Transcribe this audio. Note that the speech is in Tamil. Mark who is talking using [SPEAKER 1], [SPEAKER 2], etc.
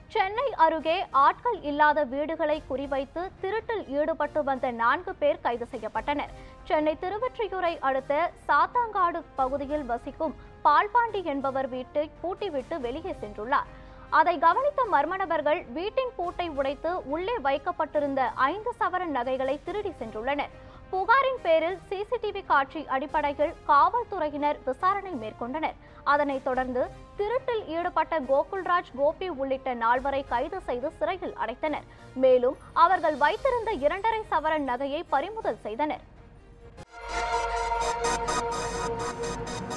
[SPEAKER 1] சென்னை அருகே ஆட்கள் இல்லாத வீடுகளை குறிவைத்து திருட்டில் ஈடுபட்டு வந்த நான்கு பேர் கைது செய்யப்பட்டனர் சென்னை திருவொற்றியூரை அடுத்த சாத்தாங்காடு பகுதியில் வசிக்கும் பால்பாண்டி என்பவர் வீட்டை பூட்டிவிட்டு வெளியே சென்றுள்ளார் அதை கவனித்த மர்ம நபர்கள் வீட்டின் பூட்டை உடைத்து உள்ளே வைக்கப்பட்டிருந்த ஐந்து சவரன் நகைகளை திருடி சென்றுள்ளனர் புகாரின் பேரில் சிசிடிவி காட்சி அடிப்படையில் காவல்துறையினர் விசாரணை மேற்கொண்டனர் அதனைத் தொடர்ந்து திருட்டில் ஈடுபட்ட கோகுல்ராஜ் கோபி உள்ளிட்ட நால்வரை கைது செய்து சிறையில் அடைத்தனர் மேலும் அவர்கள் வைத்திருந்த இரண்டரை சவரன் நகையை பறிமுதல் செய்தனர்